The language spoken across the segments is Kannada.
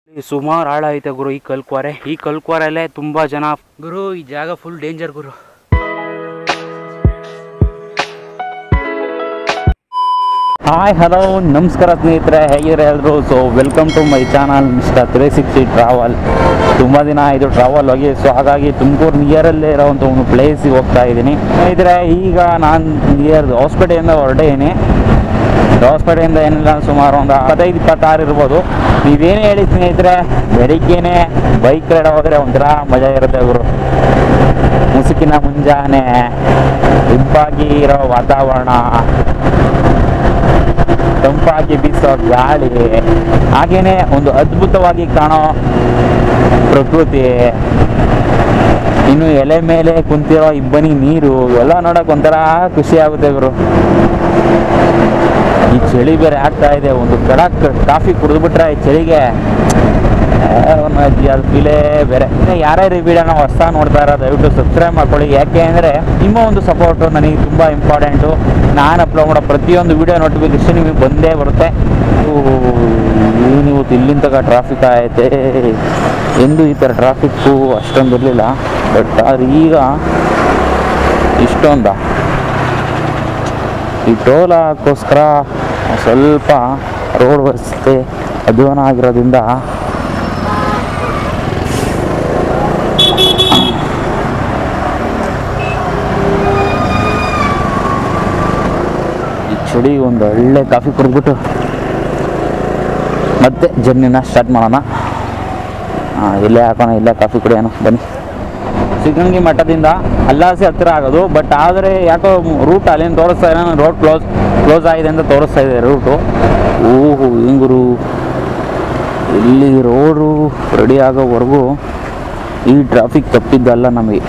ಸುಮಾರು ಆಳ ಐತೆ ಗುರು ಈ ಕಲ್ಕ್ವಾರೆ ಈ ಕಲ್ಕ್ವಾರಲ್ಲೇ ತುಂಬಾ ಜನ ಗುರು ಈ ಜಾಗ ಫುಲ್ ಡೇಂಜರ್ ಗುರು ಹಾಯ್ ಹಲೋ ನಮಸ್ಕಾರ ಸ್ನೇಹಿತರೆ ಹೇಗಿದ್ರೆ ಎಲ್ಲರೂ so welcome to my channel mister three sixty travel ತುಂಬ ದಿನ ಆಯಿತು ಟ್ರಾವಲ್ ಹೋಗಿ ಸೊ ಹಾಗಾಗಿ ತುಮಕೂರು ನಿಯರಲ್ಲೇ ಇರೋವಂಥ ಒಂದು ಪ್ಲೇಸಿಗೆ ಹೋಗ್ತಾ ಇದ್ದೀನಿ ಸ್ನೇಹಿತರೆ ಈಗ ನಾನು ನಿಯರ್ ಹೊಸಪೇಟೆಯಿಂದ ಹೊರಟೇನಿ ಹೊಸಪೇಟೆಯಿಂದ ಏನಿಲ್ಲ ಸುಮಾರು ಒಂದು ಇಪ್ಪತ್ತೈದು ಇಪ್ಪತ್ತಾರು ಇರ್ಬೋದು ನೀವೇನೇ ಹೇಳಿ ಸ್ನೇಹಿತರೆ ಬೆಳಿಗ್ಗೆನೆ ಬೈಕ್ ರೈಡ್ ಹೋದರೆ ಒಂಥರ ಮಜಾ ಇರುತ್ತೆ ಗುರು ಮುಸುಕಿನ ಮುಂಜಾನೆ ಇಂಪಾಗಿ ಇರೋ ವಾತಾವರಣ ತಂಪಾಗಿ ಬೀಸೋ ಗಾಳಿ ಹಾಗೇನೆ ಒಂದು ಅದ್ಭುತವಾಗಿ ಕಾಣೋ ಪ್ರಕೃತಿ ಇನ್ನು ಎಲೆ ಮೇಲೆ ಕುಂತಿರೋ ಇಬ್ಬನಿ ನೀರು ಇವೆಲ್ಲ ನೋಡಕ್ ಒಂಥರ ಖುಷಿ ಆಗುತ್ತೆ ಗುರು ಈ ಚಳಿ ಬೇರೆ ಆಗ್ತಾ ಇದೆ ಒಂದು ಕಡಕ್ ಕಾಫಿ ಕುಡಿದ್ಬಿಟ್ರೆ ಈ ಚಳಿಗೆ ಅದು ಫೀಲೇ ಬೇರೆ ಇನ್ನು ಯಾರ್ಯಾರು ಈ ವಿಡಿಯೋನ ಹೊಸ ನೋಡ್ತಾ ಇರೋ ದಯವಿಟ್ಟು ಸಬ್ಸ್ಕ್ರೈಬ್ ಮಾಡ್ಕೊಳ್ಳಿ ಯಾಕೆ ಅಂದರೆ ನಿಮ್ಮ ಒಂದು ಸಪೋರ್ಟು ನನಗೆ ತುಂಬ ಇಂಪಾರ್ಟೆಂಟು ನಾನು ಅಪ್ಲೋಡ್ ಮಾಡೋ ಪ್ರತಿಯೊಂದು ವಿಡಿಯೋ ನೋಟಿಫಿಕೇಶನ್ ನಿಮಗೆ ಬಂದೇ ಬರುತ್ತೆ ನೀವು ಇಲ್ಲಿಂದ ತನಕ ಟ್ರಾಫಿಕ್ ಆಯ್ತೆ ಎಂದು ಈ ಥರ ಟ್ರಾಫಿಕ್ಕು ಅಷ್ಟೊಂದು ಇರಲಿಲ್ಲ ಬಟ್ ಆದ್ರೆ ಈಗ ಇಷ್ಟೊಂದ ಈ ಟೋಲಕ್ಕೋಸ್ಕರ ಸ್ವಲ್ಪ ರೋಡ್ ವ್ಯವಸ್ಥೆ ಅಧ್ವಾನ ಆಗಿರೋದ್ರಿಂದ ಈ ಚಳಿ ಒಂದು ಒಳ್ಳೆ ಕಾಫಿ ಕುಡಿದ್ಬಿಟ್ಟು ಮತ್ತೆ ಜರ್ನಿನ ಸ್ಟಾರ್ಟ್ ಮಾಡೋಣ ಆ, ಇಲ್ಲೇ ಹಾಕೋಣ ಇಲ್ಲೇ ಕಾಫಿ ಕುಡಿಯೋಣ ಬನ್ನಿ ಸಿಗಂಗಿ ಮಠದಿಂದ ಅಲ್ಲಾಸಿ ಹತ್ತಿರ ಆಗೋದು ಬಟ್ ಆದರೆ ಯಾಕೋ ರೂಟ್ ಅಲ್ಲೇನು ತೋರಿಸ್ತಾ ಇಲ್ಲ ರೋಡ್ ಕ್ಲೋಸ್ ಕ್ಲೋಸ್ ಆಗಿದೆ ಅಂತ ತೋರಿಸ್ತಾ ಇದೆ ರೂಟು ಓಹೋ ಹೆಂಗುರು ಇಲ್ಲಿ ರೋಡು ರೆಡಿ ಆಗೋವರೆಗೂ ಈ ಟ್ರಾಫಿಕ್ ತಪ್ಪಿದ್ದಲ್ಲ ನಮಗೆ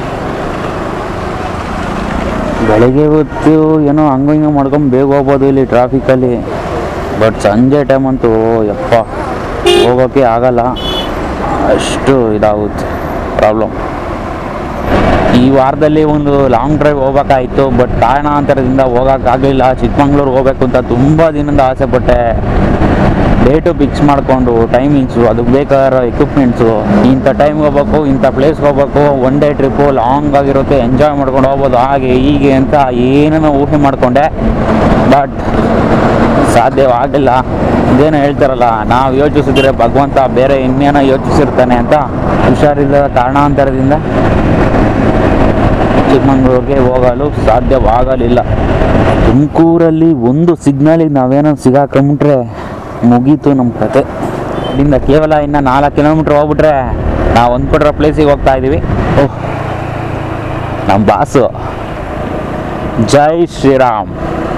ಬೆಳಗ್ಗೆ ಹೊತ್ತು ಏನೋ ಹಂಗ ಹಿಂಗೆ ಮಾಡ್ಕೊಂಡು ಬೇಗ ಹೋಗ್ಬೋದು ಇಲ್ಲಿ ಟ್ರಾಫಿಕಲ್ಲಿ ಬಟ್ ಸಂಜೆ ಟೈಮ್ ಅಂತೂ ಯಪ್ಪ ಹೋಗೋಕ್ಕೆ ಆಗಲ್ಲ ಅಷ್ಟು ಇದಾಗುತ್ತೆ ಪ್ರಾಬ್ಲಮ್ ಈ ವಾರದಲ್ಲಿ ಒಂದು ಲಾಂಗ್ ಡ್ರೈವ್ ಹೋಗ್ಬೇಕಾಯ್ತು ಬಟ್ ಕಾರಣಾಂತರದಿಂದ ಹೋಗೋಕ್ಕಾಗಲಿಲ್ಲ ಚಿಕ್ಕಮಂಗ್ಳೂರು ಹೋಗ್ಬೇಕು ಅಂತ ತುಂಬ ದಿನದಿಂದ ಆಸೆ ಪಟ್ಟೆ ಡೇಟು ಫಿಕ್ಸ್ ಮಾಡಿಕೊಂಡು ಟೈಮಿಂಗ್ಸು ಅದಕ್ಕೆ ಬೇಕಾಗಿರೋ ಎಕ್ವಿಪ್ಮೆಂಟ್ಸು ಇಂಥ ಟೈಮ್ಗೆ ಹೋಗ್ಬೇಕು ಇಂಥ ಪ್ಲೇಸ್ಗೆ ಹೋಗ್ಬೇಕು ಒನ್ ಡೇ ಟ್ರಿಪ್ಪು ಲಾಂಗ್ ಆಗಿರುತ್ತೆ ಎಂಜಾಯ್ ಮಾಡ್ಕೊಂಡು ಹೋಗ್ಬೋದು ಹಾಗೆ ಹೀಗೆ ಅಂತ ಏನೇನೋ ಊಹೆ ಮಾಡಿಕೊಂಡೆ ಬಟ್ ಸಾಧ್ಯವಾಗಿಲ್ಲ ಇದೇನೋ ಹೇಳ್ತಾರಲ್ಲ ನಾವು ಯೋಚಿಸಿದ್ರೆ ಭಗವಂತ ಬೇರೆ ಇನ್ನೇನೋ ಯೋಚಿಸಿರ್ತಾನೆ ಅಂತ ಹುಷಾರಿಲ್ಲದ ಕಾರಣಾಂತರದಿಂದ ಚಿಕ್ಕಮಂಗ್ಳೂರಿಗೆ ಹೋಗಲು ಸಾಧ್ಯವಾಗಲಿಲ್ಲ ತುಮಕೂರಲ್ಲಿ ಒಂದು ಸಿಗ್ನಲಿಗೆ ನಾವೇನೋ ಸಿಗಾಕೊಂಬಿಟ್ರೆ ಮುಗೀತು ನಮ್ಮ ಕತೆ ಇಲ್ಲಿಂದ ಕೇವಲ ಇನ್ನು ನಾಲ್ಕು ಕಿಲೋಮೀಟ್ರ್ ಹೋಗ್ಬಿಟ್ರೆ ನಾವು ಅಂದ್ಬಿಟ್ರೆ ಪ್ಲೇಸಿಗೆ ಹೋಗ್ತಾ ಇದ್ದೀವಿ ಓಹ್ ನಮ್ಮ ಬಾಸು ಜೈ ಶ್ರೀರಾಮ್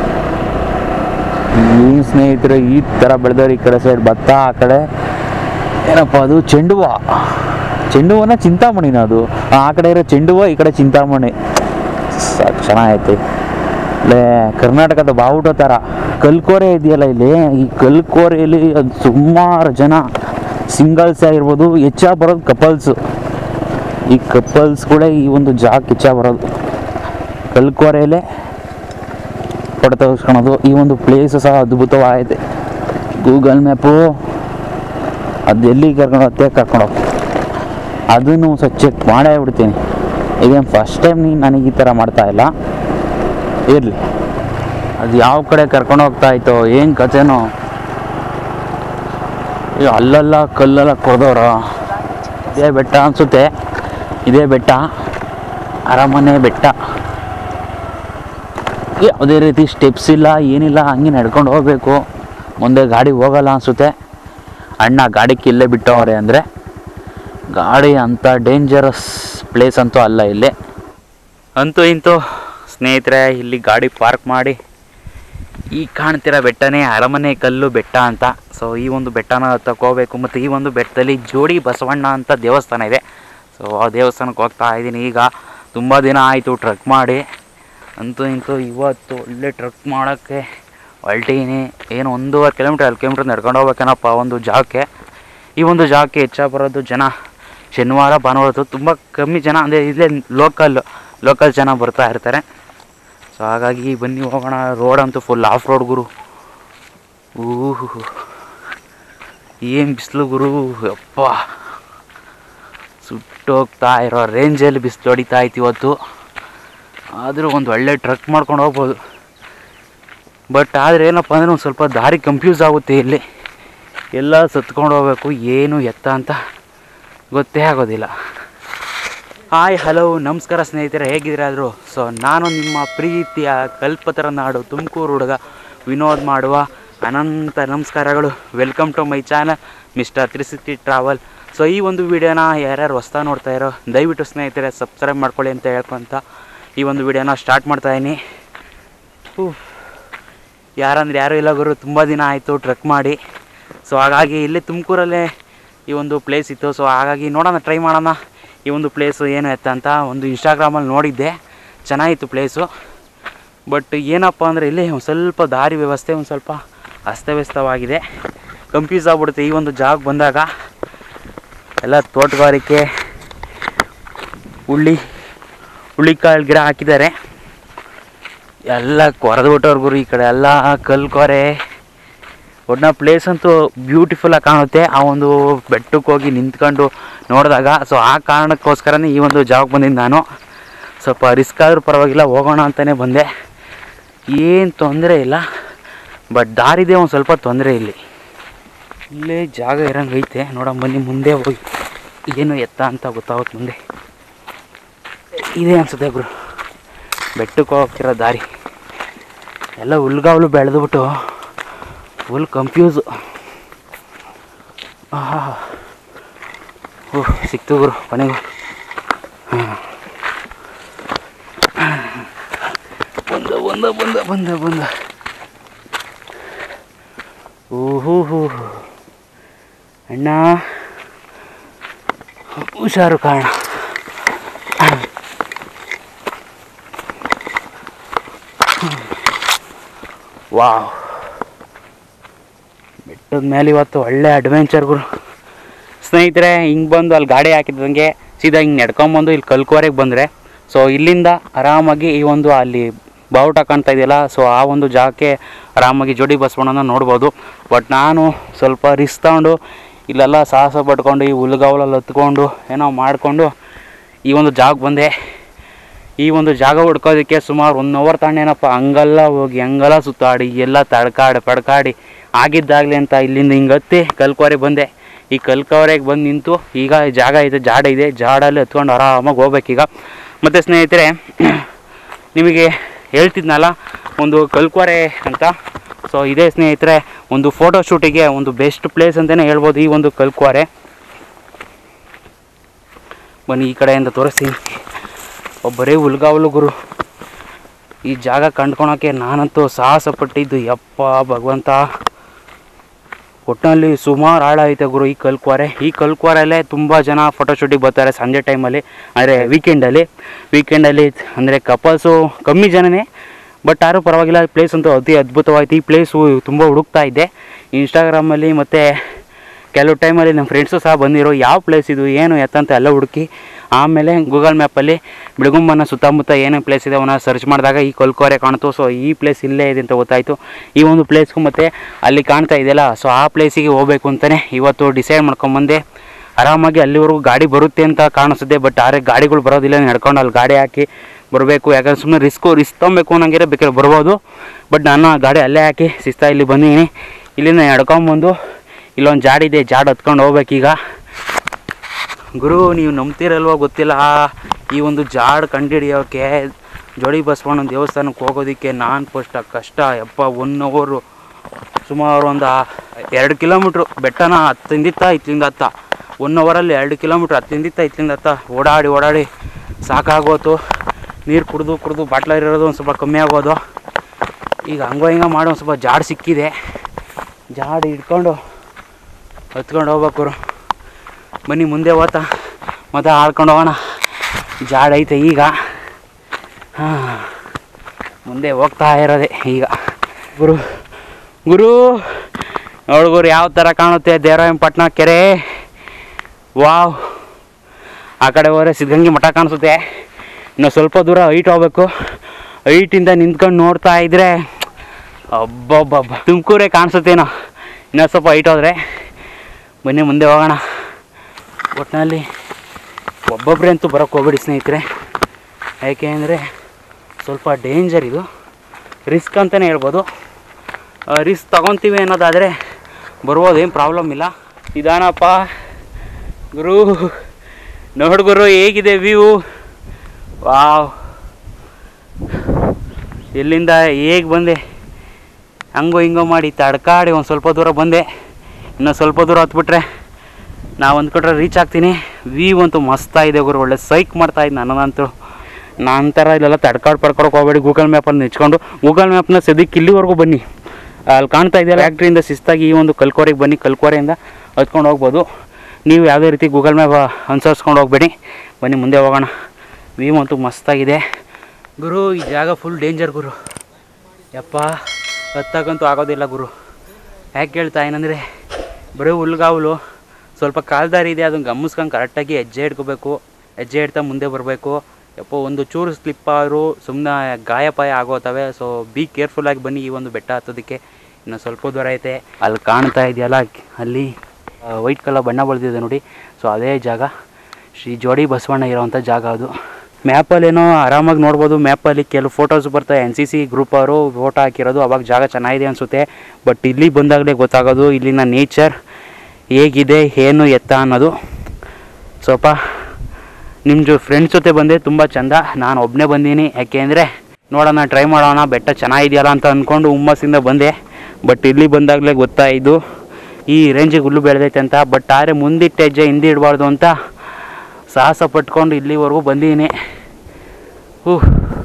ಈ ಸ್ನೇಹಿತರು ಈ ಥರ ಬೆಳೆದವ್ರು ಈ ಕಡೆ ಸೈಡ್ ಭತ್ತ ಆ ಕಡೆ ಏನಪ್ಪ ಅದು ಚೆಂಡು ಹೂವ ಚೆಂಡು ಹೂವನ ಚಿಂತಾಮಣಿನ ಅದು ಆ ಕಡೆ ಇರೋ ಚೆಂಡು ಹೂವ ಈ ಕಡೆ ಚಿಂತಾಮಣಿ ಸಾಕ್ ಚೆನ್ನಾಗೈತಿ ಲೇ ಕರ್ನಾಟಕದ ಬಾವುಟ ಥರ ಕಲ್ಕೋರೆ ಇದೆಯಲ್ಲ ಇಲ್ಲಿ ಈ ಕಲ್ಕೋರೆಯಲ್ಲಿ ಅದು ಸುಮಾರು ಜನ ಸಿಂಗಲ್ಸ್ ಆಗಿರ್ಬೋದು ಹೆಚ್ಚಾಗಿ ಬರೋದು ಕಪಲ್ಸು ಈ ಕಪಲ್ಸ್ಗಳೇ ಈ ಒಂದು ಜಾಗಕ್ಕೆ ಹೆಚ್ಚಾಗಿ ಬರೋದು ಕಲ್ಕೋರೆಯಲ್ಲೇ ಫೋಟೋ ತೆಗೆಸ್ಕೊಳೋದು ಈ ಒಂದು ಪ್ಲೇಸು ಸಹ ಅದ್ಭುತವಾಗಿದೆ ಗೂಗಲ್ ಮ್ಯಾಪು ಅದು ಎಲ್ಲಿಗೆ ಕರ್ಕೊಂಡು ಹೋಗುತ್ತೆ ಕರ್ಕೊಂಡು ಹೋಗ್ತೀನಿ ಅದನ್ನು ಸಹ ಚೆಕ್ ಮಾಡೇ ಬಿಡ್ತೀನಿ ಇದೇನು ಫಸ್ಟ್ ಟೈಮ್ ನೀನು ನನಗೆ ಈ ಥರ ಮಾಡ್ತಾ ಇಲ್ಲ ಇರಲಿ ಅದು ಯಾವ ಕಡೆ ಕರ್ಕೊಂಡು ಹೋಗ್ತಾ ಇತ್ತೋ ಏನು ಕಥೆನೋ ಅಯ್ಯೋ ಅಲ್ಲೆಲ್ಲ ಕಲ್ಲೆಲ್ಲ ಕೊಡ್ದವ್ರ ಇದೇ ಬೆಟ್ಟ ಅನಿಸುತ್ತೆ ಇದೇ ಬೆಟ್ಟ ಅರಮನೆ ಬೆಟ್ಟ ಯಾವುದೇ ರೀತಿ ಸ್ಟೆಪ್ಸ್ ಇಲ್ಲ ಏನಿಲ್ಲ ಹಂಗೆ ನಡ್ಕೊಂಡು ಹೋಗ್ಬೇಕು ಮುಂದೆ ಗಾಡಿ ಹೋಗಲ್ಲ ಅನಿಸುತ್ತೆ ಅಣ್ಣ ಗಾಡಿಗೆ ಇಲ್ಲೇ ಬಿಟ್ಟವ್ರೆ ಅಂದರೆ ಗಾಡಿ ಅಂಥ ಡೇಂಜರಸ್ ಪ್ಲೇಸ್ ಅಂತೂ ಅಲ್ಲ ಇಲ್ಲಿ ಅಂತೂ ಇಂತೂ ಸ್ನೇಹಿತರೆ ಇಲ್ಲಿ ಗಾಡಿ ಪಾರ್ಕ್ ಮಾಡಿ ಈ ಕಾಣ್ತಿರೋ ಬೆಟ್ಟನೇ ಅರಮನೆ ಕಲ್ಲು ಬೆಟ್ಟ ಅಂತ ಸೊ ಈ ಒಂದು ಬೆಟ್ಟನ ಹತ್ತಕ್ಕೆ ಹೋಗ್ಬೇಕು ಮತ್ತು ಈ ಒಂದು ಬೆಟ್ಟದಲ್ಲಿ ಜೋಡಿ ಬಸವಣ್ಣ ಅಂತ ದೇವಸ್ಥಾನ ಇದೆ ಸೊ ಆ ದೇವಸ್ಥಾನಕ್ಕೆ ಹೋಗ್ತಾ ಇದ್ದೀನಿ ಈಗ ತುಂಬ ದಿನ ಆಯಿತು ಟ್ರಕ್ ಮಾಡಿ ಅಂತೂ ಇಂತೂ ಇವತ್ತು ಒಳ್ಳೆ ಟ್ರಕ್ ಮಾಡೋಕ್ಕೆ ಹೊಲ್ಟೀನಿ ಏನು ಒಂದೂವರೆ ಕಿಲೋಮೀಟ್ರ್ ಎರಡು ಕಿಲೋಮೀಟ್ರ್ ನಡ್ಕೊಂಡು ಹೋಗ್ಬೇಕೇನಪ್ಪ ಒಂದು ಜಾಗಕ್ಕೆ ಈ ಒಂದು ಜಾಗಕ್ಕೆ ಹೆಚ್ಚಾಗಿ ಬರೋದು ಜನ ಶನಿವಾರ ಭಾನುವಾರ ಹೊತ್ತು ತುಂಬ ಕಮ್ಮಿ ಜನ ಅಂದರೆ ಇಲ್ಲೇ ಲೋಕಲ್ ಲೋಕಲ್ ಜನ ಬರ್ತಾ ಇರ್ತಾರೆ ಸೊ ಹಾಗಾಗಿ ಬನ್ನಿ ಹೋಗೋಣ ರೋಡ್ ಅಂತೂ ಫುಲ್ ಆಫ್ ರೋಡ್ ಗುರು ಊಹು ಏನು ಬಿಸಿಲು ಗುರು ಯಪ್ಪ ಸುಟ್ಟೋಗ್ತಾ ಇರೋ ರೇಂಜಲ್ಲಿ ಬಿಸಿಲು ಹೊಡಿತಾ ಇತ್ತು ಇವತ್ತು ಆದರೂ ಒಂದು ಒಳ್ಳೆ ಟ್ರಕ್ ಮಾಡ್ಕೊಂಡು ಹೋಗ್ಬೋದು ಬಟ್ ಆದರೆ ಏನಪ್ಪ ಅಂದರೆ ಒಂದು ಸ್ವಲ್ಪ ದಾರಿ ಕನ್ಫ್ಯೂಸ್ ಆಗುತ್ತೆ ಇಲ್ಲಿ ಎಲ್ಲ ಸತ್ಕೊಂಡು ಹೋಗ್ಬೇಕು ಏನು ಎತ್ತ ಅಂತ ಗೊತ್ತೇ ಆಗೋದಿಲ್ಲ ಹಾಯ್ ಹಲೋ ನಮಸ್ಕಾರ ಸ್ನೇಹಿತರೆ ಹೇಗಿದ್ದೀರಾದ್ರು ಸೊ ನಾನು ನಿಮ್ಮ ಪ್ರೀತಿಯ ಕಲ್ಪತರ ನಾಡು ತುಮಕೂರು ಹುಡುಗ ವಿನೋದ್ ಮಾಡುವ ಅನಂತ ನಮಸ್ಕಾರಗಳು welcome to my channel mister three sixty travel so ಈ ಒಂದು ವಿಡಿಯೋನ ಯಾರ್ಯಾರು ಹೊಸ್ತಾ ನೋಡ್ತಾ ಇರೋ ದಯವಿಟ್ಟು ಸ್ನೇಹಿತರೆ ಸಬ್ಸ್ಕ್ರೈಬ್ ಮಾಡ್ಕೊಳ್ಳಿ ಅಂತ ಹೇಳ್ಕೊಂತ ಈ ಒಂದು ವಿಡಿಯೋನ ಸ್ಟಾರ್ಟ್ ಮಾಡ್ತಾಯಿದ್ದೀನಿ ಯಾರಂದ್ರೆ ಯಾರೂ ಇಲ್ಲ ಗುರು ತುಂಬ ದಿನ ಆಯಿತು ಟ್ರೆಕ್ ಮಾಡಿ ಸೊ ಹಾಗಾಗಿ ಇಲ್ಲೇ ತುಮಕೂರಲ್ಲೇ ಈ ಒಂದು ಪ್ಲೇಸ್ ಇತ್ತು ಸೊ ಹಾಗಾಗಿ ನೋಡೋಣ ಟ್ರೈ ಮಾಡೋಣ ಈ ಒಂದು ಪ್ಲೇಸು ಏನು ಎತ್ತ ಅಂತ ಒಂದು ಇನ್ಸ್ಟಾಗ್ರಾಮಲ್ಲಿ ನೋಡಿದ್ದೆ ಚೆನ್ನಾಗಿತ್ತು ಪ್ಲೇಸು ಬಟ್ ಏನಪ್ಪ ಅಂದರೆ ಇಲ್ಲಿ ಒಂದು ಸ್ವಲ್ಪ ದಾರಿ ವ್ಯವಸ್ಥೆ ಒಂದು ಸ್ವಲ್ಪ ಅಸ್ತವ್ಯಸ್ತವಾಗಿದೆ ಕನ್ಫ್ಯೂಸ್ ಆಗ್ಬಿಡುತ್ತೆ ಈ ಒಂದು ಜಾಗ ಬಂದಾಗ ಎಲ್ಲ ತೋಟಗಾರಿಕೆ ಹುಳ್ಳಿ ಹುಳ್ಳಿಕಾಳು ಗಿಡ ಹಾಕಿದ್ದಾರೆ ಎಲ್ಲ ಕೊರೆದು ಬಿಟ್ಟವ್ರು ಈ ಕಡೆ ಎಲ್ಲ ಕಲ್ಕೊರೆ ಒಟ್ನ ಪ್ಲೇಸ್ ಅಂತೂ ಬ್ಯೂಟಿಫುಲ್ಲಾಗಿ ಕಾಣುತ್ತೆ ಆ ಒಂದು ಬೆಟ್ಟಕ್ಕೆ ಹೋಗಿ ನಿಂತ್ಕೊಂಡು ನೋಡಿದಾಗ ಸೊ ಆ ಕಾರಣಕ್ಕೋಸ್ಕರನೇ ಈ ಒಂದು ಜಾಗಕ್ಕೆ ಬಂದಿದ್ದು ನಾನು ಸ್ವಲ್ಪ ರಿಸ್ಕ್ ಆದರೂ ಪರವಾಗಿಲ್ಲ ಹೋಗೋಣ ಅಂತಲೇ ಬಂದೆ ಏನು ತೊಂದರೆ ಇಲ್ಲ ಬಟ್ ದಾರಿದೆ ಒಂದು ಸ್ವಲ್ಪ ತೊಂದರೆ ಇಲ್ಲಿ ಇಲ್ಲೇ ಜಾಗ ಇರಂಗೆ ಐತೆ ನೋಡೋಣ ಬನ್ನಿ ಮುಂದೆ ಹೋಗಿ ಏನು ಎತ್ತ ಅಂತ ಗೊತ್ತಾಗುತ್ತೆ ಮುಂದೆ ಇದೆ ಅನ್ಸುತ್ತೆ ಬ್ರೋ ಬೆಟ್ಟಕ್ಕೆ ಹೋಗ್ತಿರೋ ದಾರಿ ಎಲ್ಲ ಹುಲ್ಗಾವಲು ಬೆಳೆದ್ಬಿಟ್ಟು ಫುಲ್ ಕನ್ಫ್ಯೂಸು ಓಹ್ ಸಿಕ್ತು ಗುರು ಕೊನೆಗೂ ಬಂದ ಬಂದ ಬಂದ ಬಂದ ಬಂದ ಓಹೋ ಹೋ ಅಣ್ಣ ಹುಷಾರು ಕಾರಣ ವಾವ್ ಬೆಟ್ಟದ ಮೇಲೆ ಇವತ್ತು ಒಳ್ಳೆ ಅಡ್ವೆಂಚರ್ಗಳು ಸ್ನೇಹಿತರೆ ಹಿಂಗೆ ಬಂದು ಅಲ್ಲಿ ಗಾಡಿ ಹಾಕಿದಂಗೆ ಸೀದಾ ಹಿಂಗೆ ನಡ್ಕೊಂಬಂದು ಇಲ್ಲಿ ಕಲ್ಕುವರೆಗೆ ಬಂದರೆ ಸೊ ಇಲ್ಲಿಂದ ಆರಾಮಾಗಿ ಈ ಒಂದು ಅಲ್ಲಿ ಬಾವುಟ ಕಾಣ್ತಾ ಇದೆಯಲ್ಲ ಸೊ ಆ ಒಂದು ಜಾಗಕ್ಕೆ ಆರಾಮಾಗಿ ಜೋಡಿ ಬಸವಣ್ಣನ ನೋಡ್ಬೋದು ಬಟ್ ನಾನು ಸ್ವಲ್ಪ ರಿಸ್ಕ್ ತಗೊಂಡು ಇಲ್ಲೆಲ್ಲ ಸಾಹಸ ಪಡ್ಕೊಂಡು ಈ ಹುಲ್ಗಾವಲಲ್ಲಿ ಹತ್ಕೊಂಡು ಏನೋ ಮಾಡಿಕೊಂಡು ಈ ಒಂದು ಜಾಗಕ್ಕೆ ಬಂದೆ ಈ ಒಂದು ಜಾಗ ಹುಡ್ಕೋದಕ್ಕೆ ಸುಮಾರು ಒನ್ ಅವರ್ ತಾಂಡೇನಪ್ಪ ಹಂಗೆಲ್ಲ ಹೋಗಿ ಹಂಗೆಲ್ಲ ಸುತ್ತಾಡಿ ಎಲ್ಲ ತಡ್ಕಾಡಿ ಪಡ್ಕಾಡಿ ಆಗಿದ್ದಾಗಲಿ ಅಂತ ಇಲ್ಲಿಂದ ಹಿಂಗೆ ಹತ್ತಿ ಕಲ್ಕುವರೆ ಬಂದೆ ಈ ಕಲ್ಕವರೆಗೆ ಬಂದು ನಿಂತು ಈಗ ಈ ಜಾಗ ಇದೆ ಜಾಡ ಇದೆ ಜಾಡಲ್ಲಿ ಹತ್ಕೊಂಡು ಆರಾಮಾಗಿ ಹೋಗ್ಬೇಕೀಗ ಮತ್ತು ಸ್ನೇಹಿತರೆ ನಿಮಗೆ ಹೇಳ್ತಿದ್ನಲ್ಲ ಒಂದು ಕಲ್ಕುವರೆ ಅಂತ ಸೊ ಇದೇ ಸ್ನೇಹಿತರೆ ಒಂದು ಫೋಟೋ ಶೂಟಿಗೆ ಒಂದು ಬೆಸ್ಟ್ ಪ್ಲೇಸ್ ಅಂತಲೇ ಹೇಳ್ಬೋದು ಈ ಒಂದು ಕಲ್ಕುವರೆ ಬನ್ನಿ ಈ ಕಡೆಯಿಂದ ತೋರಿಸ್ತೀನಿ ಒಬ್ಬರೇ ಹುಲ್ಗಾವಲು ಗುರು ಈ ಜಾಗ ಕಂಡ್ಕೊಳಕ್ಕೆ ನಾನಂತೂ ಸಾಹಸ ಪಟ್ಟಿದ್ದು ಯಪ್ಪ ಭಗವಂತ ಒಟ್ಟಿನಲ್ಲಿ ಸುಮಾರು ಆಳ ಐತೆ ಗುರು ಈ ಕಲ್ಕುವಾರೆ ಈ ಕಲ್ಕುವಾರಲ್ಲೇ ತುಂಬ ಜನ ಫೋಟೋಶೂಟಿಗೆ ಬರ್ತಾರೆ ಸಂಜೆ ಟೈಮಲ್ಲಿ ಅಂದರೆ ವೀಕೆಂಡಲ್ಲಿ ವೀಕೆಂಡಲ್ಲಿ ಅಂದರೆ ಕಪಲ್ಸು ಕಮ್ಮಿ ಜನನೇ ಬಟ್ ಯಾರೂ ಪರವಾಗಿಲ್ಲ ಪ್ಲೇಸ್ ಅಂತೂ ಅತಿ ಅದ್ಭುತವಾಯ್ತು ಈ ಪ್ಲೇಸು ತುಂಬ ಹುಡುಕ್ತಾ ಇದ್ದೆ ಇನ್ಸ್ಟಾಗ್ರಾಮಲ್ಲಿ ಮತ್ತು ಕೆಲವು ಟೈಮಲ್ಲಿ ನಮ್ಮ ಫ್ರೆಂಡ್ಸು ಸಹ ಬಂದಿರೋ ಯಾವ ಪ್ಲೇಸ್ ಇದು ಏನು ಎತ್ತಂತ ಎಲ್ಲ ಹುಡುಕಿ ಆಮೇಲೆ ಗೂಗಲ್ ಮ್ಯಾಪಲ್ಲಿ ಬಿಡುಗುಂಬನ ಸುತ್ತಮುತ್ತ ಏನೇನು ಪ್ಲೇಸ್ ಇದೆ ಅವನ್ನ ಸರ್ಚ್ ಮಾಡಿದಾಗ ಈ ಕೊಲ್ಕೋರೆ ಕಾಣ್ತು ಸೊ ಈ ಪ್ಲೇಸ್ ಇಲ್ಲೇ ಇದೆ ಅಂತ ಗೊತ್ತಾಯಿತು ಈ ಒಂದು ಪ್ಲೇಸ್ಗೂ ಮತ್ತು ಅಲ್ಲಿ ಕಾಣ್ತಾ ಇದೆಯಲ್ಲ ಸೊ ಆ ಪ್ಲೇಸಿಗೆ ಹೋಗ್ಬೇಕು ಅಂತಲೇ ಇವತ್ತು ಡಿಸೈಡ್ ಮಾಡ್ಕೊಂಬಂದೆ ಆರಾಮಾಗಿ ಅಲ್ಲಿವರೆಗೂ ಗಾಡಿ ಬರುತ್ತೆ ಅಂತ ಕಾಣಿಸುತ್ತೆ ಬಟ್ ಆದ್ರೆ ಗಾಡಿಗಳು ಬರೋದಿಲ್ಲ ನಡ್ಕೊಂಡು ಅಲ್ಲಿ ಗಾಡಿ ಹಾಕಿ ಬರಬೇಕು ಯಾಕಂದ್ರೆ ಸುಮ್ಮನೆ ರಿಸ್ಕು ರಿಸ್ಕ್ ತೊಗೊಬೇಕು ಅನ್ನಂಗಿರೋ ಬೇಕಾದ್ರೆ ಬರ್ಬೋದು ಬಟ್ ನಾನು ಆ ಗಾಡಿ ಅಲ್ಲೇ ಹಾಕಿ ಶಿಸ್ತಾ ಇಲ್ಲಿ ಬಂದಿದ್ದೀನಿ ಇಲ್ಲಿಂದ ನಡ್ಕೊಂಬಂದು ಇಲ್ಲೊಂದು ಜಾಡಿದೆ ಜಾಡ್ ಹತ್ಕೊಂಡು ಹೋಗ್ಬೇಕೀಗ ಗುರು ನೀವು ನಂಬ್ತಿರಲ್ವೋ ಗೊತ್ತಿಲ್ಲ ಈ ಒಂದು ಜಾಡ್ ಕಂಡುಹಿಡಿಯೋಕ್ಕೆ ಜೋಡಿ ಬಸವಣ್ಣನ ದೇವಸ್ಥಾನಕ್ಕೆ ಹೋಗೋದಕ್ಕೆ ನಾನು ಫಸ್ಟ್ ಕಷ್ಟ ಯಪ್ಪ ಒನ್ ಅವರು ಸುಮಾರು ಒಂದು ಎರಡು ಕಿಲೋಮೀಟ್ರು ಬೆಟ್ಟನ ಹತ್ತಿಂದಿತ್ತ ಇತ್ಲಿಂದ ಹತ್ತ ಒನ್ ಅವರಲ್ಲಿ ಎರಡು ಕಿಲೋಮೀಟ್ರ್ ಹತ್ತಿಂದಿತ್ತ ಇತ್ಲಿಂದ ಹತ್ತ ಓಡಾಡಿ ಓಡಾಡಿ ಸಾಕಾಗೋತು ನೀರು ಕುಡಿದು ಕುಡಿದು ಬಾಟ್ಲಲ್ಲಿರೋದು ಒಂದು ಸ್ವಲ್ಪ ಕಮ್ಮಿ ಆಗೋದು ಈಗ ಹಂಗೋ ಹಿಂಗೆ ಮಾಡೋ ಒಂದು ಸ್ವಲ್ಪ ಜಾಡ್ ಸಿಕ್ಕಿದೆ ಜಾಡ್ ಹಿಡ್ಕೊಂಡು ಹತ್ಕೊಂಡು ಹೋಗ್ಬೇಕು ಬನ್ನಿ ಮುಂದೆ ಹೋತ ಮತ್ತೆ ಆಡ್ಕೊಂಡು ಹೋಗೋಣ ಜಾಡ ಐತೆ ಈಗ ಹಾಂ ಮುಂದೆ ಹೋಗ್ತಾ ಇರೋದೆ ಈಗ ಗುರು ಗುರು ನೋಡು ಗುರು ಯಾವ ಥರ ಕಾಣುತ್ತೆ ದೇವರಾಯಪಟ್ಟಣ ಕೆರೆ ವಾವ್ ಆ ಕಡೆ ಹೋದ್ರೆ ಸಿದ್ಧಗಂಗೆ ಮಠ ಕಾಣಿಸುತ್ತೆ ಇನ್ನು ಸ್ವಲ್ಪ ದೂರ ಹೈಟ್ ಹೋಗ್ಬೇಕು ಹೈಟಿಂದ ನಿಂತ್ಕೊಂಡು ನೋಡ್ತಾ ಇದ್ರೆ ಅಬ್ಬಬ್ಬಬ್ಬ ತುಮಕೂರೇ ಕಾಣಿಸುತ್ತೇನೋ ಇನ್ನೊಂದು ಸ್ವಲ್ಪ ಹೈಟ್ ಹೋದರೆ ಬನ್ನಿ ಮುಂದೆ ಹೋಗೋಣ ಒಟ್ಟಿನಲ್ಲಿ ಒಬ್ಬೊಬ್ಬರೇ ಅಂತೂ ಬರೋಕ್ಕೆ ಹೋಗ್ಬೇಡಿ ಸ್ನೇಹಿತರೆ ಯಾಕೆ ಅಂದರೆ ಸ್ವಲ್ಪ ಡೇಂಜರ್ ಇದು ರಿಸ್ಕ್ ಅಂತಲೇ ಹೇಳ್ಬೋದು ರಿಸ್ಕ್ ತಗೊತೀವಿ ಅನ್ನೋದಾದರೆ ಬರ್ಬೋದು ಏನು ಪ್ರಾಬ್ಲಮ್ ಇಲ್ಲ ನಿಧಾನಪ್ಪ ಗುರು ನೋಡು ಗುರು ಹೇಗಿದೆ ವ್ಯೂ ವಾವ್ ಎಲ್ಲಿಂದ ಹೇಗೆ ಬಂದೆ ಹಂಗೋ ಹಿಂಗೋ ಮಾಡಿ ತಡ್ಕಾಡಿ ಒಂದು ಸ್ವಲ್ಪ ದೂರ ಬಂದೆ ಇನ್ನು ಸ್ವಲ್ಪ ದೂರ ಹತ್ಬಿಟ್ರೆ ನಾವು ಅಂದ್ಕೊಂಡ್ರೆ ರೀಚ್ ಆಗ್ತೀನಿ ವ್ಯೂ ಅಂತೂ ಮಸ್ತಾಗಿದೆ ಗುರು ಒಳ್ಳೆ ಸೈಕ್ ಮಾಡ್ತಾ ಇದ್ದು ನನಗಂತೂ ನಾನು ಥರ ಇಲ್ಲೆಲ್ಲ ತಡ್ಕಾಡು ಪಡ್ಕೊಳಕ್ಕೆ ಹೋಗ್ಬೇಡಿ ಗೂಗಲ್ ಮ್ಯಾಪನ್ನು ನೆಚ್ಕೊಂಡು ಗೂಗಲ್ ಮ್ಯಾಪ್ನ ಸದ್ಯಕ್ಕೆ ಇಲ್ಲಿವರೆಗೂ ಬನ್ನಿ ಅಲ್ಲಿ ಕಾಣ್ತಾ ಇದೆಯಲ್ಲ ಫ್ಯಾಕ್ಟ್ರಿಯಿಂದ ಶಿಸ್ತಾಗಿ ಈ ಒಂದು ಕಲ್ಕೋರೆಗೆ ಬನ್ನಿ ಕಲ್ಕೋರೆಯಿಂದ ಹತ್ಕೊಂಡು ಹೋಗ್ಬೋದು ನೀವು ಯಾವುದೇ ರೀತಿ ಗೂಗಲ್ ಮ್ಯಾಪ್ ಅನುಸರಿಸ್ಕೊಂಡು ಹೋಗಬೇಡಿ ಬನ್ನಿ ಮುಂದೆ ಹೋಗೋಣ ವ್ಯೂ ಅಂತೂ ಮಸ್ತಾಗಿದೆ ಗುರು ಈ ಜಾಗ ಫುಲ್ ಡೇಂಜರ್ ಗುರು ಯಪ್ಪ ಹತ್ತಕ್ಕಂತೂ ಆಗೋದಿಲ್ಲ ಗುರು ಯಾಕೆ ಹೇಳ್ತಾ ಏನಂದರೆ ಬರೀ ಹುಲ್ಗಾವಲು ಸ್ವಲ್ಪ ಕಾಲ್ದಾರಿ ಇದೆ ಅದನ್ನು ಗಮನಿಸ್ಕೊಂಡು ಕರೆಕ್ಟಾಗಿ ಹೆಜ್ಜೆ ಇಟ್ಕೋಬೇಕು ಹೆಜ್ಜೆ ಇಡ್ತಾ ಮುಂದೆ ಬರಬೇಕು ಯಪ್ಪ ಒಂದು ಚೂರು ಸ್ಲಿಪ್ ಆದರೂ ಸುಮ್ಮನೆ ಗಾಯಪಾಯ ಆಗೋತವೆ ಸೊ ಬಿ ಕೇರ್ಫುಲ್ಲಾಗಿ ಬನ್ನಿ ಈ ಒಂದು ಬೆಟ್ಟ ಹತ್ತೋದಕ್ಕೆ ಇನ್ನು ಸ್ವಲ್ಪ ದೂರ ಐತೆ ಅಲ್ಲಿ ಕಾಣ್ತಾ ಇದೆಯಲ್ಲ ಅಲ್ಲಿ ವೈಟ್ ಕಲರ್ ಬಣ್ಣ ಬಳ್ದಿದೆ ನೋಡಿ ಸೊ ಅದೇ ಜಾಗ ಶ್ರೀ ಜೋಡಿ ಬಸವಣ್ಣ ಇರೋವಂಥ ಜಾಗ ಅದು ಮ್ಯಾಪಲ್ಲೇನೋ ಆರಾಮಾಗಿ ನೋಡ್ಬೋದು ಮ್ಯಾಪಲ್ಲಿ ಕೆಲವು ಫೋಟೋಸ್ ಬರ್ತಾರೆ ಎನ್ ಸಿ ಸಿ ಗ್ರೂಪ್ ಅವರು ಫೋಟೋ ಹಾಕಿರೋದು ಅವಾಗ ಜಾಗ ಚೆನ್ನಾಗಿದೆ ಅನಿಸುತ್ತೆ ಬಟ್ ಇಲ್ಲಿ ಬಂದಾಗಲೇ ಗೊತ್ತಾಗೋದು ಇಲ್ಲಿನ ನೇಚರ್ ಹೇಗಿದೆ ಏನು ಎತ್ತ ಅನ್ನೋದು ಸ್ವಲ್ಪ ನಿಮ್ಮ ಜೊ ಫ್ರೆಂಡ್ಸ್ ಜೊತೆ ಬಂದೆ ತುಂಬ ಚಂದ ನಾನು ಒಬ್ಬನೇ ಬಂದೀನಿ ಯಾಕೆಂದರೆ ನೋಡೋಣ ಟ್ರೈ ಮಾಡೋಣ ಬೆಟ್ಟ ಚೆನ್ನಾಗಿದೆಯಲ್ಲ ಅಂತ ಅಂದ್ಕೊಂಡು ಹುಮ್ಮಸ್ಸಿಂದ ಬಂದೆ ಬಟ್ ಇಲ್ಲಿ ಬಂದಾಗಲೇ ಗೊತ್ತಾಯಿತು ಈ ರೇಂಜಿಗೆ ಹುಲ್ಲು ಬೆಳೆದೈತೆ ಅಂತ ಬಟ್ ಆದರೆ ಮುಂದಿಟ್ಟ ಹೆಜ್ಜೆ ಹಿಂದೆ ಇಡಬಾರ್ದು ಅಂತ ಸಾಹಸ ಪಟ್ಕೊಂಡು ಇಲ್ಲಿವರೆಗೂ ಬಂದೀನಿ ಹೂ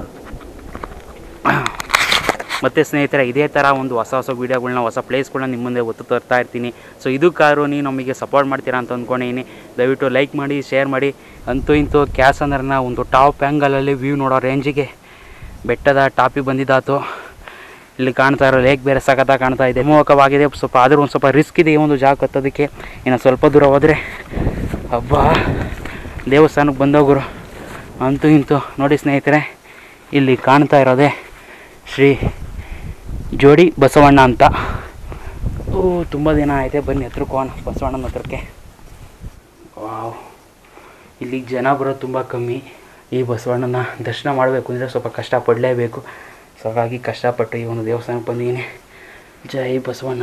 ಮತ್ತು ಸ್ನೇಹಿತರೆ ಇದೇ ಥರ ಒಂದು ಹೊಸ ಹೊಸ ವೀಡಿಯೋಗಳ್ನ ಹೊಸ ಪ್ಲೇಸ್ಗಳನ್ನ ನಿಮ್ಮ ಮುಂದೆ ಒತ್ತು ತರ್ತಾ ಇರ್ತೀನಿ ಸೊ ಇದಕ್ಕಾದ್ರೂ ನೀವು ನಮಗೆ ಸಪೋರ್ಟ್ ಮಾಡ್ತೀರಾ ಅಂತ ಅಂದ್ಕೊಂಡಿದ್ದೀನಿ ದಯವಿಟ್ಟು ಲೈಕ್ ಮಾಡಿ ಶೇರ್ ಮಾಡಿ ಅಂತೂ ಇಂತೂ ಕ್ಯಾಸ್ ಅಂದ್ರನ್ನ ಒಂದು ಟಾಪ್ ಆ್ಯಂಗಲಲ್ಲಿ ವ್ಯೂ ನೋಡೋ ರೇಂಜಿಗೆ ಬೆಟ್ಟದ ಟಾಪಿಗೆ ಬಂದಿದ್ದಾತು ಇಲ್ಲಿ ಕಾಣ್ತಾ ಇರೋ ಲೇಕ್ ಬೇರೆ ಸಖತ್ತ ಕಾಣ್ತಾ ಇದೆ ಹಿಮೋಕವಾಗಿದೆ ಸ್ವಲ್ಪ ಆದರೂ ಒಂದು ಸ್ವಲ್ಪ ರಿಸ್ಕ್ ಇದೆ ಈ ಒಂದು ಜಾಗ ಹತ್ತೋದಕ್ಕೆ ಇನ್ನು ಸ್ವಲ್ಪ ದೂರ ಹೋದರೆ ಹಬ್ಬ ದೇವಸ್ಥಾನಕ್ಕೆ ಬಂದೋಗುರು ಅಂತೂ ಇಂತೂ ನೋಡಿ ಸ್ನೇಹಿತರೆ ಇಲ್ಲಿ ಕಾಣ್ತಾ ಇರೋದೇ ಶ್ರೀ ಜೋಡಿ ಬಸವಣ್ಣ ಅಂತ ಓ ತುಂಬ ದಿನ ಆಯ್ತೆ ಬನ್ನಿ ಹತ್ರಕ್ಕೆ ಹೋಗೋಣ ಬಸವಣ್ಣನ ಹತ್ರಕ್ಕೆ ವಾವ್ ಇಲ್ಲಿ ಜನ ಬರೋದು ತುಂಬ ಕಮ್ಮಿ ಈ ಬಸವಣ್ಣನ ದರ್ಶನ ಮಾಡಬೇಕು ಅಂದರೆ ಸ್ವಲ್ಪ ಕಷ್ಟಪಡಲೇಬೇಕು ಸೊ ಹಾಗಾಗಿ ಕಷ್ಟಪಟ್ಟು ಈ ಒಂದು ದೇವಸ್ಥಾನಕ್ಕೆ ಬಂದಿದ್ದೀನಿ ಜೈ ಬಸವಣ್ಣ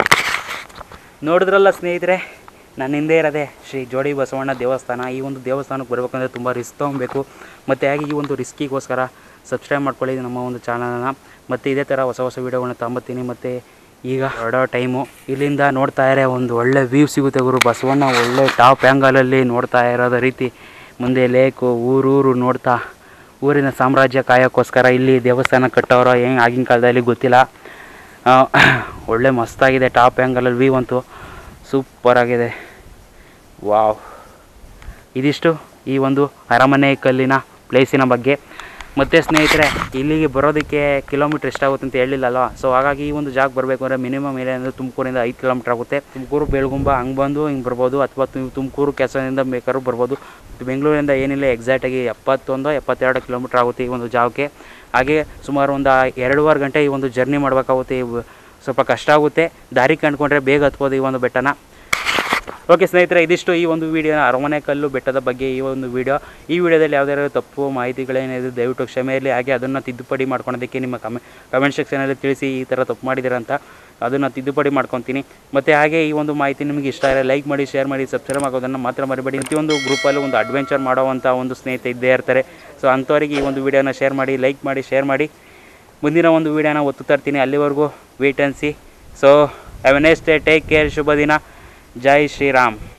ನೋಡಿದ್ರಲ್ಲ ಸ್ನೇಹಿತರೆ ನನ್ನ ಹಿಂದೆ ಇರೋದೆ ಶ್ರೀ ಜೋಡಿ ಬಸವಣ್ಣ ದೇವಸ್ಥಾನ ಈ ಒಂದು ದೇವಸ್ಥಾನಕ್ಕೆ ಬರಬೇಕಂದ್ರೆ ತುಂಬ ರಿಸ್ಕ್ ತೊಗೊಬೇಕು ಮತ್ತು ಹಾಗೆ ಈ ಒಂದು ರಿಸ್ಕಿಗೋಸ್ಕರ ಸಬ್ಸ್ಕ್ರೈಬ್ ಮಾಡ್ಕೊಳ್ಳಿ ನಮ್ಮ ಒಂದು ಚಾನಲನ್ನು ಮತ್ತು ಇದೇ ಥರ ಹೊಸ ಹೊಸ ವೀಡಿಯೋಗಳನ್ನ ತಗೊಂಬತ್ತೀನಿ ಮತ್ತು ಈಗ ಹೊರಡೋ ಟೈಮು ಇಲ್ಲಿಂದ ನೋಡ್ತಾ ಇರೋ ಒಂದು ಒಳ್ಳೆ ವ್ಯೂ ಸಿಗುತ್ತೆ ಗುರು ಬಸವಣ್ಣ ಒಳ್ಳೆ ಟಾಪ್ ಆ್ಯಂಗಲಲ್ಲಿ ನೋಡ್ತಾ ಇರೋದ ರೀತಿ ಮುಂದೆ ಲೇಕು ಊರೂರು ನೋಡ್ತಾ ಊರಿನ ಸಾಮ್ರಾಜ್ಯ ಕಾಯೋಕ್ಕೋಸ್ಕರ ಇಲ್ಲಿ ದೇವಸ್ಥಾನ ಕಟ್ಟೋರೋ ಹೆಂಗೆ ಆಗಿನ ಕಾಲದಲ್ಲಿ ಗೊತ್ತಿಲ್ಲ ಆ, ಒಳ್ಳೆ ಮಸ್ತಾಗಿದೆ ಟಾಪ್ ಆ್ಯಂಗಲಲ್ಲಿ ವ್ಯೂ ಅಂತೂ ಸೂಪರಾಗಿದೆ ವಾವ್ ಇದಿಷ್ಟು ಈ ಒಂದು ಅರಮನೆ ಕಲ್ಲಿನ ಪ್ಲೇಸಿನ ಬಗ್ಗೆ ಮತ್ತು ಸ್ನೇಹಿತರೆ ಇಲ್ಲಿಗೆ ಬರೋದಕ್ಕೆ ಕಿಲೋಮೀಟ್ರ್ ಎಷ್ಟಾಗುತ್ತೆ ಅಂತ ಹೇಳಿಲ್ಲಲ್ವ ಸೊ ಹಾಗಾಗಿ ಈ ಒಂದು ಜಾಗ ಬರಬೇಕು ಅಂದರೆ ಮಿನಿಮಮ್ ಏನೇ ಅಂದರೆ ತುಮಕೂರಿಂದ ಐದು ಕಿಲೋಮೀಟ್ರ್ ಆಗುತ್ತೆ ತುಮಕೂರು ಬೆಳಗುಂಬ ಹಂಗೆ ಬಂದು ಹಿಂಗೆ ಬರ್ಬೋದು ಅಥವಾ ತು- ತುಮಕೂರು ಕೆಸರಿಂದ ಬೇಕಾದ್ರೂ ಬರ್ಬೋದು ಬೆಂಗಳೂರಿಂದ ಏನಿಲ್ಲ ಎಕ್ಸಾಕ್ಟಾಗಿ ಎಪ್ಪತ್ತೊಂದು ಎಪ್ಪತ್ತೆರಡು ಕಿಲೋಮೀಟ್ರ್ ಆಗುತ್ತೆ ಈ ಒಂದು ಜಾಗಕ್ಕೆ ಹಾಗೆ ಸುಮಾರು ಒಂದು ಎರಡೂವರೆ ಗಂಟೆ ಈ ಒಂದು ಜರ್ನಿ ಮಾಡಬೇಕಾಗುತ್ತೆ ಇವು ಸ್ವಲ್ಪ ಕಷ್ಟ ಆಗುತ್ತೆ ದಾರಿ ಕಂಡ್ಕೊಂಡ್ರೆ ಬೇಗ ಹತ್ಬೋದು ಈ ಒಂದು ಬೆಟ್ಟನ ಓಕೆ ಸ್ನೇಹಿತರೆ ಇದಿಷ್ಟು ಈ ಒಂದು ವಿಡಿಯೋನ ಅರಮನೆ ಕಲ್ಲು ಬೆಟ್ಟದ ಬಗ್ಗೆ ಈ ಒಂದು ವಿಡಿಯೋ ಈ ವಿಡಿಯೋದಲ್ಲಿ ಯಾವುದಾದ್ರು ತಪ್ಪು ಮಾಹಿತಿಗಳೇನಿದೆ ದಯವಿಟ್ಟು ಕ್ಷಮೆ ಇರಲಿ ಹಾಗೆ ಅದನ್ನು ತಿದ್ದುಪಡಿ ಮಾಡ್ಕೊಳೋದಕ್ಕೆ ನಿಮ್ಮ ಕಮೆ ಕಮೆಂಟ್ ಸೆಕ್ಷನಲ್ಲಿ ತಿಳಿಸಿ ಈ ಥರ ತಪ್ಪು ಮಾಡಿದ್ದೀರ ಅಂತ ಅದನ್ನು ತಿದ್ದುಪಡಿ ಮಾಡ್ಕೊತೀನಿ ಮತ್ತು ಹಾಗೆ ಈ ಒಂದು ಮಾಹಿತಿ ನಿಮಗೆ ಇಷ್ಟ ಆದರೆ ಲೈಕ್ ಮಾಡಿ ಶೇರ್ ಮಾಡಿ ಸಬ್ಸ್ಕ್ರೈಬ್ ಆಗೋದನ್ನು ಮಾತ್ರ ಮರಿಬೇಡಿ ಪ್ರತಿಯೊಂದು ಗ್ರೂಪಲ್ಲಿ ಒಂದು ಅಡ್ವೆಂಚರ್ ಮಾಡೋವಂಥ ಒಂದು ಸ್ನೇಹಿತ ಇದ್ದೇ ಇರ್ತಾರೆ ಸೊ ಅಂಥವರಿಗೆ ಈ ಒಂದು ವಿಡಿಯೋನ ಶೇರ್ ಮಾಡಿ ಲೈಕ್ ಮಾಡಿ ಶೇರ್ ಮಾಡಿ ಮುಂದಿನ ಒಂದು ವಿಡಿಯೋನ ಒತ್ತು ತರ್ತೀನಿ ಅಲ್ಲಿವರೆಗೂ wait and see so have a next day take care ಶುಭ ದಿನ ಜೈ ಶ್ರೀರಾಮ್